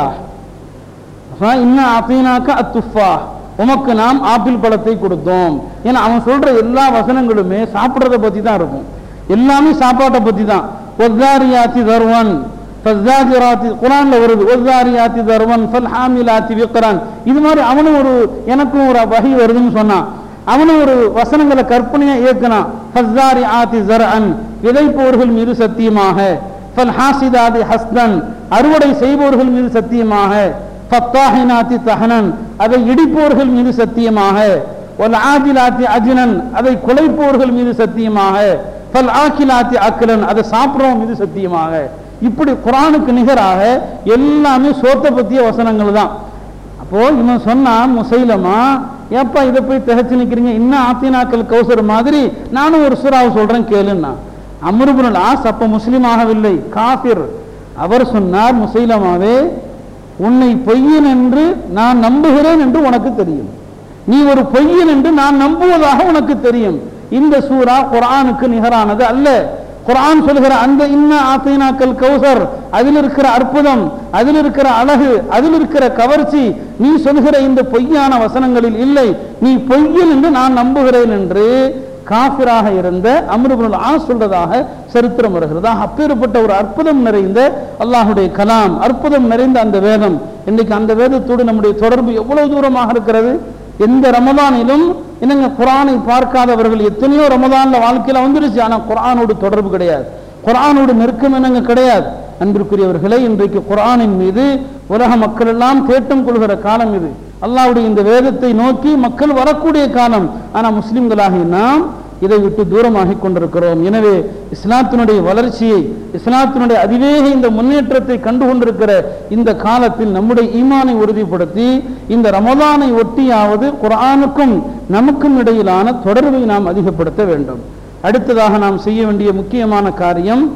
இன்ன ஆத்தைனாக்க அத்துஃபா உமக்கு நாம் ஆப்பிள் பழத்தை கொடுத்தோம் ஏன்னா அவன் சொல்ற எல்லா வசனங்களுமே சாப்பிட்றத பத்தி தான் இருக்கும் எல்லாமே சாப்பாட்டை பத்தி தான் ஒத்தாரியாத்தி தருவன் ஃபஸ்ஸாஜிராத்தி குரான்ல வருது ஒத்தாரியாத்தி தருவன் ஃபல் ஹாமிலாத்தி விக்ரான் இது மாதிரி அவனும் ஒரு எனக்கும் ஒரு வகை வருதுன்னு சொன்னான் அவனும் ஒரு வசனங்களை கற்பனையா இயக்குனான் ஃபஸ்ஸாரி ஆத்தி ஜர்அன் விதைப்பவர்கள் மீது சத்தியமாக ஃபல் ஹாசிதாதி ஹஸ்தன் அறுவடை செய்பவர்கள் மீது சத்தியமாக ஃபத்தாஹினாத்தி தஹனன் அதை இடிப்பவர்கள் மீது சத்தியமாக ஒல் ஆதிலாத்தி அஜினன் அதை குலைப்பவர்கள் மீது சத்தியமாக ஃபல் ஆக்கிலாத்தி அக்கலன் அதை சாப்பிடுறவன் மீது சத்தியமாக இப்படி குரானுக்கு நிகராக எல்லாமே சோத்தை பத்திய வசனங்கள் தான் அப்போ இவன் சொன்னான் முசைலமா ஏப்பா இதை போய் திகச்சு நிக்கிறீங்க இன்னும் ஆத்தினாக்கள் கௌசர் மாதிரி நானும் ஒரு சூறாவை சொல்றேன் கேளுன்னா அமருபுல் ஆஸ் அப்ப முஸ்லீம் ஆகவில்லை காஃபிர் அவர் சொன்னார் முசைலமாவே உன்னை பொய்யன் என்று நான் நம்புகிறேன் என்று உனக்கு தெரியும் நீ ஒரு பொய்யன் என்று நான் நம்புவதாக உனக்கு தெரியும் இந்த சூரா குர்ஆனுக்கு நிகரானது அல்ல குர்ஆன் சொல்கிற அந்த இன்ன ஆத்தைனாக்கல் கௌசர் அதில் இருக்கிற அற்புதம் அதில் இருக்கிற அழகு அதில் இருக்கிற கவர்ச்சி நீ சொல்கிற இந்த பொய்யான வசனங்களில் இல்லை நீ பொய்யன் என்று நான் நம்புகிறேன் என்று காஃபிராக இருந்த அம்ருபுல் ஆ சொல்றதாக சரித்திரம் வருகிறது ஆக, அப்பேற்பட்ட ஒரு அற்புதம் நிறைந்த அல்லாஹுடைய கலாம் அற்புதம் நிறைந்த அந்த வேதம் இன்னைக்கு அந்த வேதத்தோடு நம்முடைய தொடர்பு எவ்வளவு தூரமாக இருக்கிறது எந்த ரமதானிலும் என்னங்க குரானை பார்க்காதவர்கள் எத்தனையோ ரமதான்ல வாழ்க்கையில வந்துருச்சு ஆனா குரானோடு தொடர்பு கிடையாது குரானோடு நெருக்கம் என்னங்க கிடையாது அன்பிற்குரியவர்களே இன்றைக்கு குரானின் மீது உலக மக்கள் எல்லாம் தேட்டம் கொள்கிற காலம் இது அல்லாஹ்வுடைய இந்த வேதத்தை நோக்கி மக்கள் வரக்கூடிய காலம் ஆனா முஸ்லிம்களாகிய நாம் இதை விட்டு தூரமாகிக் கொண்டிருக்கிறோம் எனவே இஸ்லாத்தினுடைய வளர்ச்சியை இஸ்லாத்தினுடைய அதிவேக இந்த முன்னேற்றத்தை கண்டு கொண்டிருக்கிற இந்த காலத்தில் நம்முடைய ஈமானை உறுதிப்படுத்தி இந்த ரமதானை ஒட்டியாவது குர்ஆனுக்கும் நமக்கும் இடையிலான தொடர்பை நாம் அதிகப்படுத்த வேண்டும் அடுத்ததாக நாம் செய்ய வேண்டிய முக்கியமான காரியம்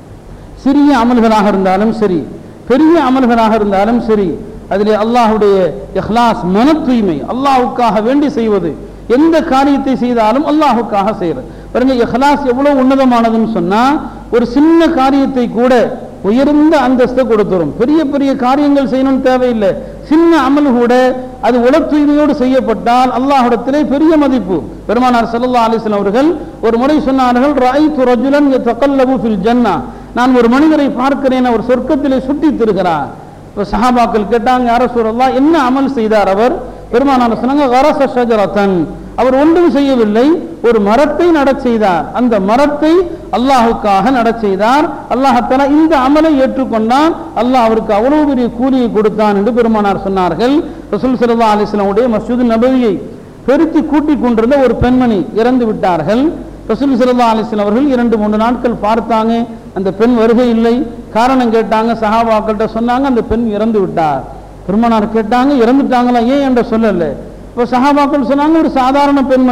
சிறிய அமல்களாக இருந்தாலும் சரி பெரிய அமல்களாக இருந்தாலும் சரி அதிலே அல்லாஹ்வுடைய இஹ்லாஸ் மன தூய்மை அல்லாஹ்வுக்காக வேண்டி செய்வது எந்த காரியத்தை செய்தாலும் அல்லாஹ்வுக்காக செய்யறது பாருங்க இஹ்லாஸ் எவ்வளவு உன்னதமானதுன்னு சொன்னா ஒரு சின்ன காரியத்தை கூட உயர்ந்த அந்தஸ்தை கொடுத்துரும் பெரிய பெரிய காரியங்கள் செய்யணும்னு தேவையில்லை சின்ன அமல் கூட அது உல தூய்மையோடு செய்யப்பட்டால் அல்லாஹ்விடத்திலே பெரிய மதிப்பு பெருமானார் ஸல்லல்லாஹு அலைஹி வஸல்லம் அவர்கள் ஒரு முறை சொன்னார்கள் ரஐத்து ரஜுலன் யதகல்லபு ஃபில் ஜன்னா நான் ஒரு மனிதரை பார்க்கிறேன் அவர் சொர்க்கத்திலே சுற்றித் திரிகிறார் இப்போ சஹாபாக்கள் கேட்டாங்க யார சொல்லலாம் என்ன அமல் செய்தார் அவர் பெருமானார் சொன்னாங்க வரச ஷஜரத்தன் அவர் ஒன்றும் செய்யவில்லை ஒரு மரத்தை நடச் செய்தார் அந்த மரத்தை அல்லாஹுக்காக நடச் செய்தார் அல்லாஹத்தாலா இந்த அமலை ஏற்றுக்கொண்டான் அல்லாஹ் அவருக்கு அவ்வளவு பெரிய கூலியை கொடுத்தான் என்று பெருமானார் சொன்னார்கள் ரசூல் ஸல்லல்லாஹு அலைஹி வஸல்லம் உடைய மஸ்ஜிது நபவியை பெருத்தி கூட்டிக் கொண்டிருந்த ஒரு பெண்மணி இறந்து விட்டார்கள் ரசூல் ஸல்லல்லாஹு அலைஹி வஸல்லம் அவர்கள் இரண்டு மூன்று நாட்கள் பார்த்தாங்க அந்த பெண் வருகை இல்லை காரணம் கேட்டாங்க சஹாபாக்கள்கிட்ட சொன்னாங்க அந்த பெண் இறந்து விட்டார் பெருமானார் கேட்டாங்க இறந்துட்டாங்களா ஏன் என்ற சொல்லல இப்போ சஹாபாக்கள் சொன்னாங்க ஒரு சாதாரண பெண்மணி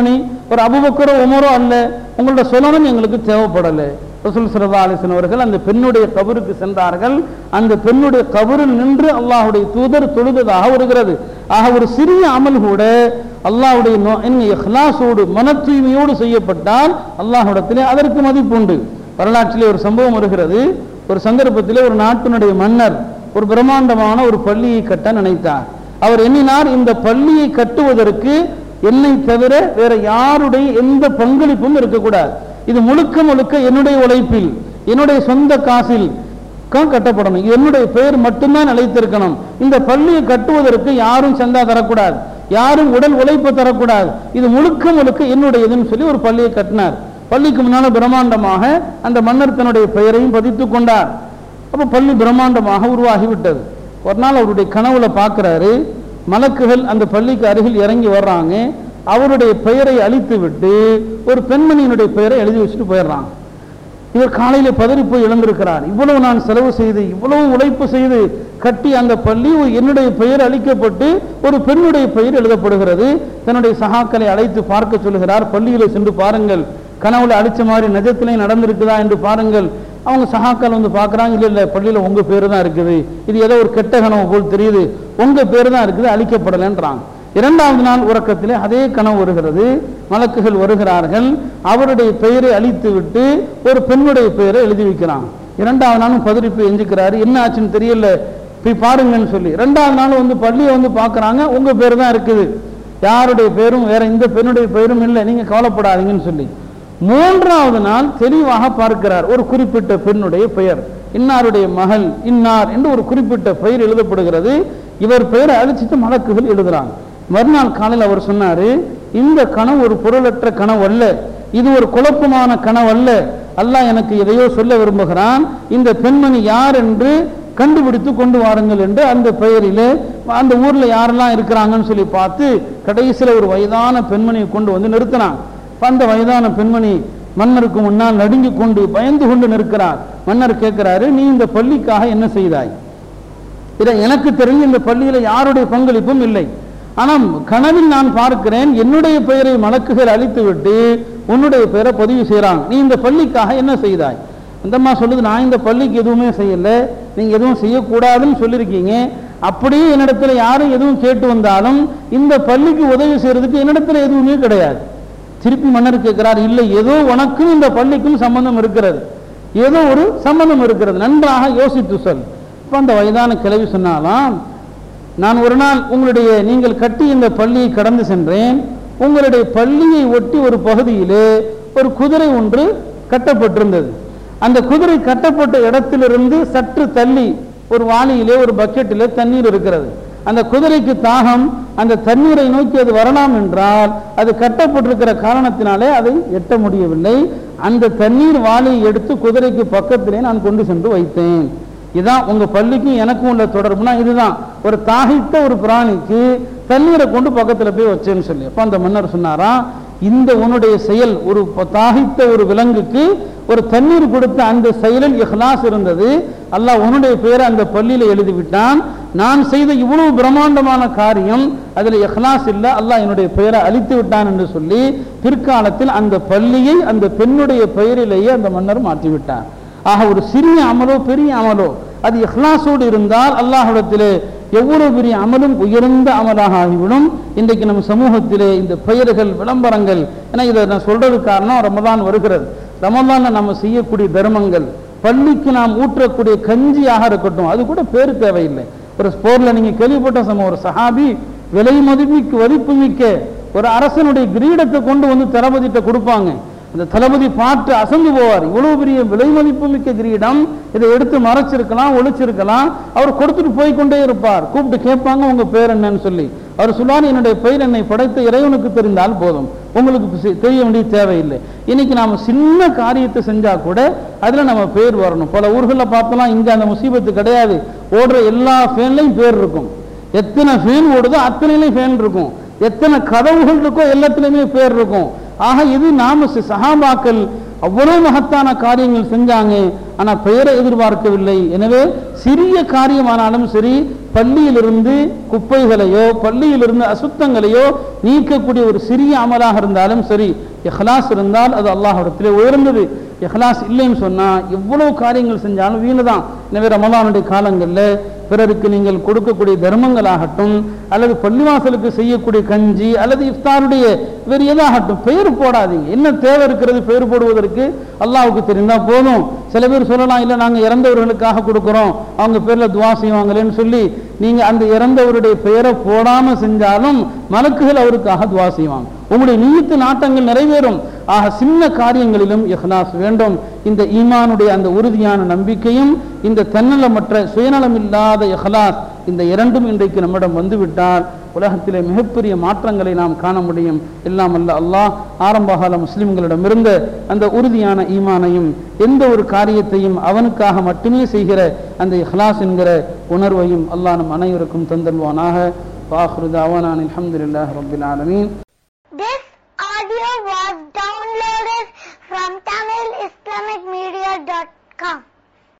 ஒரு அபுபக்கரோ உமரோ அல்ல உங்களோட சொல்லணும் எங்களுக்கு தேவைப்படலை ரசூல் சல்லா அலிஸ்லாம் அவர்கள் அந்த பெண்ணுடைய கபருக்கு சென்றார்கள் அந்த பெண்ணுடைய கபரில் நின்று அல்லாஹுடைய தூதர் தொழுததாக வருகிறது ஆக ஒரு சிறிய அமல் கூட அல்லாஹுடைய இஹ்லாசோடு மன தூய்மையோடு செய்யப்பட்டால் அல்லாஹ்விடத்திலே அதற்கு மதிப்புண்டு வரலாற்றிலே ஒரு சம்பவம் வருகிறது ஒரு சந்தர்ப்பத்திலே ஒரு நாட்டினுடைய மன்னர் ஒரு பிரம்மாண்டமான ஒரு பள்ளியை கட்ட நினைத்தார் அவர் எண்ணினார் இந்த பள்ளியை கட்டுவதற்கு என்னை தவிர வேற யாருடைய எந்த பங்களிப்பும் இருக்கக்கூடாது இது முழுக்க முழுக்க என்னுடைய உழைப்பில் என்னுடைய சொந்த காசில் தான் கட்டப்படணும் இது என்னுடைய பெயர் மட்டும்தான் நிலைத்திருக்கணும் இந்த பள்ளியை கட்டுவதற்கு யாரும் சந்தா தரக்கூடாது யாரும் உடல் உழைப்பு தரக்கூடாது இது முழுக்க முழுக்க என்னுடையதுன்னு சொல்லி ஒரு பள்ளியை கட்டினார் பள்ளிக்கு முன்னால பிரம்மாண்டமாக அந்த மன்னர் தன்னுடைய பெயரையும் பதித்துக் கொண்டார் அப்ப பள்ளி பிரம்மாண்டமாக உருவாகிவிட்டது ஒரு நாள் அவருடைய கனவுல பார்க்கிறாரு மலக்குகள் அந்த பள்ளிக்கு அருகில் இறங்கி வர்றாங்க அவருடைய பெயரை அழித்து விட்டு ஒரு பெண்மணியினுடைய பெயரை எழுதி வச்சுட்டு போயிடுறாங்க இவர் காலையில பதறி போய் இழந்திருக்கிறார் இவ்வளவு நான் செலவு செய்து இவ்வளவு உழைப்பு செய்து கட்டி அந்த பள்ளி ஒரு என்னுடைய பெயர் அளிக்கப்பட்டு ஒரு பெண்ணுடைய பெயர் எழுதப்படுகிறது தன்னுடைய சகாக்களை அழைத்து பார்க்க சொல்லுகிறார் பள்ளியில சென்று பாருங்கள் கனவுல அழிச்ச மாதிரி நிஜத்திலே நடந்திருக்குதா என்று பாருங்கள் அவங்க சகாக்கள் வந்து பார்க்கறாங்க இல்ல இல்ல பள்ளியில உங்க பேரு தான் இருக்குது இது ஏதோ ஒரு கெட்ட கனவு போல் தெரியுது உங்க பேரு தான் இருக்குது அழிக்கப்படலைன்றாங்க இரண்டாவது நாள் உறக்கத்திலே அதே கனவு வருகிறது மலக்குகள் வருகிறார்கள் அவருடைய பெயரை அழித்து விட்டு ஒரு பெண்ணுடைய பெயரை எழுதி வைக்கிறாங்க இரண்டாவது நாளும் பதறி போய் எஞ்சிக்கிறாரு என்ன ஆச்சுன்னு தெரியல போய் பாருங்கன்னு சொல்லி இரண்டாவது நாள் வந்து பள்ளியை வந்து பார்க்கறாங்க உங்க பேர் தான் இருக்குது யாருடைய பேரும் வேற இந்த பெண்ணுடைய பெயரும் இல்லை நீங்க கவலைப்படாதீங்கன்னு சொல்லி மூன்றாவது நாள் தெளிவாக பார்க்கிறார் ஒரு குறிப்பிட்ட பெண்ணுடைய பெயர் இன்னாருடைய மகள் இன்னார் என்று ஒரு குறிப்பிட்ட பெயர் எழுதப்படுகிறது இவர் பெயரை அழிச்சிட்டு மலக்குகள் எழுதுறாங்க மறுநாள் காலையில் அவர் சொன்னாரு இந்த கனவு ஒரு பொருளற்ற கனவு அல்ல இது ஒரு குழப்பமான கனவு அல்ல அல்லாஹ் எனக்கு எதையோ சொல்ல விரும்புகிறான் இந்த பெண்மணி யார் என்று கண்டுபிடித்து கொண்டு வாருங்கள் என்று அந்த பெயரிலே அந்த ஊர்ல யாரெல்லாம் இருக்கிறாங்கன்னு சொல்லி பார்த்து கடைசியில ஒரு வயதான பெண்மணியை கொண்டு வந்து நிறுத்தினான் அந்த வயதான பெண்மணி மன்னருக்கு முன்னால் நடுங்கி கொண்டு பயந்து கொண்டு நிற்கிறார் மன்னர் கேட்கிறாரு நீ இந்த பள்ளிக்காக என்ன செய்தாய் இதை எனக்கு தெரிஞ்சு இந்த பள்ளியில யாருடைய பங்களிப்பும் இல்லை ஆனால் கனவில் நான் பார்க்கிறேன் என்னுடைய பெயரை மலக்குகள் அழித்து விட்டு உன்னுடைய பெயரை பதிவு செய்றாங்க நீ இந்த பள்ளிக்காக என்ன செய்தாய் அந்தம்மா சொல்லுது நான் இந்த பள்ளிக்கு எதுவுமே செய்யல நீங்க எதுவும் செய்யக்கூடாதுன்னு சொல்லியிருக்கீங்க அப்படியே என்னிடத்துல யாரும் எதுவும் கேட்டு வந்தாலும் இந்த பள்ளிக்கு உதவி செய்யறதுக்கு என்னிடத்துல எதுவுமே கிடையாது திருப்பி மன்னர் கேட்கிறார் இல்லை ஏதோ உனக்கும் இந்த பள்ளிக்கும் சம்பந்தம் இருக்கிறது ஏதோ ஒரு சம்பந்தம் இருக்கிறது நன்றாக யோசித்து சொல் இப்ப அந்த வயதான கிழவி சொன்னாலாம் நான் ஒரு நாள் உங்களுடைய நீங்கள் கட்டி இந்த பள்ளியை கடந்து சென்றேன் உங்களுடைய பள்ளியை ஒட்டி ஒரு பகுதியிலே ஒரு குதிரை ஒன்று கட்டப்பட்டிருந்தது அந்த குதிரை கட்டப்பட்ட இடத்திலிருந்து சற்று தள்ளி ஒரு வாளியிலே ஒரு பக்கெட்டிலே தண்ணீர் இருக்கிறது அந்த குதிரைக்கு தாகம் அந்த தண்ணீரை நோக்கி அது வரலாம் என்றால் அது கட்டப்பட்டிருக்கிற காரணத்தினாலே அதை எட்ட முடியவில்லை அந்த தண்ணீர் வாளியை எடுத்து குதிரைக்கு பக்கத்திலே நான் கொண்டு சென்று வைத்தேன் இதான் உங்க பள்ளிக்கும் எனக்கும் உள்ள தொடர்புனா இதுதான் ஒரு தாகித்த ஒரு பிராணிக்கு தண்ணீரை கொண்டு பக்கத்துல போய் வச்சேன்னு சொல்லி அப்ப அந்த மன்னர் சொன்னாராம் இந்த உன்னுடைய செயல் ஒரு ப- தாகித்த ஒரு விலங்குக்கு ஒரு தண்ணீர் கொடுத்த அந்த செயலில் இஹ்லாஸ் இருந்தது அல்லாஹ் உன்னுடைய பெயரை அந்த பள்ளியில எழுதி விட்டான் நான் செய்த இவ்வளவு பிரம்மாண்டமான காரியம் அதுல இஹ்லாஸ் இல்ல அல்லாஹ் என்னுடைய பெயரை அழித்து விட்டான் என்று சொல்லி பிற்காலத்தில் அந்த பள்ளியை அந்த பெண்ணுடைய பெயரிலேயே அந்த மன்னர் மாற்றி விட்டார் ஆக ஒரு சிறிய அமலோ பெரிய அமலோ அது இஹ்லாஸோடு இருந்தால் அல்லாஹ்விடத்திலே எவ்வளவு பெரிய அமலும் உயர்ந்த அமலாக ஆகிவிடும் இன்றைக்கு நம்ம சமூகத்திலே இந்த பெயர்கள் விளம்பரங்கள் ஏன்னா இதை நான் சொல்றதுக்கு காரணம் ரமதான் வருகிறது ரமதான்ல நம்ம செய்யக்கூடிய தர்மங்கள் பள்ளிக்கு நாம் ஊற்றக்கூடிய கஞ்சியாக இருக்கட்டும் அது கூட பேரு தேவையில்லை ஒரு ஸ்போர்ட்ல நீங்க கேள்விப்பட்ட சம ஒரு சஹாபி விலை மதிமிக்க மதிப்புமிக்க ஒரு அரசனுடைய கிரீடத்தை கொண்டு வந்து தளபதிட்ட கொடுப்பாங்க அந்த தளபதி பார்த்து அசந்து போவார் இவ்வளவு பெரிய விலை மதிப்புமிக்க கிரீடம் இதை எடுத்து மறைச்சிருக்கலாம் ஒளிச்சிருக்கலாம் அவர் கொடுத்துட்டு போய் கொண்டே இருப்பார் கூப்பிட்டு கேட்பாங்க உங்க பேர் என்னன்னு சொல்லி அவர் சொல்லுவார் என்னுடைய பெயர் என்னை படைத்த இறைவனுக்கு தெரிந்தால் போதும் உங்களுக்கு சி- தெரிய வேண்டிய தேவையில்லை இன்னைக்கு நாம சின்ன காரியத்தை செஞ்சா கூட அதுல நம்ம பேர் வரணும் பல ஊர்களில் பார்த்தோம்னா இங்க அந்த முசீபத்து கிடையாது ஓடுற எல்லா ஃபேன்லையும் பேர் இருக்கும் எத்தனை ஃபேன் ஓடுதோ அத்தனையிலையும் ஃபேன் இருக்கும் எத்தனை கதவுகள் இருக்கோ எல்லாத்துலயுமே பேர் இருக்கும் ஆக இது நாம சி- சஹாபாக்கள் அவ்வளவு மகத்தான காரியங்கள் செஞ்சாங்க ஆனா பெயரை எதிர்பார்க்கவில்லை எனவே சிறிய காரியமானாலும் சரி பள்ளியிலிருந்து குப்பைகளையோ பள்ளியிலிருந்து அசுத்தங்களையோ நீக்கக்கூடிய ஒரு சிறிய அமலாக இருந்தாலும் சரி இஹ்லாஸ் இருந்தால் அது அல்லாஹ்விடத்திலே உயர்ந்தது இஹ்லாஸ் இல்லைன்னு சொன்னா எவ்வளவு காரியங்கள் செஞ்சாலும் வீணுதான் எனவே ரமலானுடைய காலங்களில் பிறருக்கு நீங்கள் கொடுக்கக்கூடிய தர்மங்களாகட்டும் அல்லது பள்ளிவாசலுக்கு செய்யக்கூடிய கஞ்சி அல்லது இஃப்தாருடைய வேறு எதாகட்டும் பெயர் போடாதீங்க என்ன தேவை இருக்கிறது பெயர் போடுவதற்கு அல்லாஹ்வுக்கு தெரிந்தா போதும் சில பேர் சொல்லலாம் இல்லை நாங்கள் இறந்தவர்களுக்காக கொடுக்குறோம் அவங்க பேர்ல துவா செய்வாங்களேன்னு சொல்லி நீங்க அந்த இறந்தவருடைய பெயரை போடாம செஞ்சாலும் மலக்குகள் அவருக்காக துவா செய்வாங்க உங்களுடைய நீயத்து நாட்டங்கள் நிறைவேறும் ஆக சின்ன காரியங்களிலும் இஹ்லாஸ் வேண்டும் இந்த ஈமானுடைய அந்த உறுதியான நம்பிக்கையும் இந்த தன்னலமற்ற சுயநலம் இல்லாத இஹ்லாஸ் இந்த இரண்டும் இன்றைக்கு நம்மிடம் வந்துவிட்டால் உலகத்திலே மிகப்பெரிய மாற்றங்களை நாம் காண முடியும் எல்லாம் அல்ல அல்லாஹ் ஆரம்பகால முஸ்லிம்களிடமிருந்த அந்த உறுதியான ஈமானையும் எந்த ஒரு காரியத்தையும் அவனுக்காக மட்டுமே செய்கிற அந்த இஹ்லாஸ் என்கிற உணர்வையும் அல்லாஹ் நம் அனைவருக்கும் தந்தல்வானாக வாஹ்ரு தாவானான் அல்ஹம்துலில்லாஹி ரப்பில் ஆலமீன் This audio was downloaded from TamilIslamicMedia.com.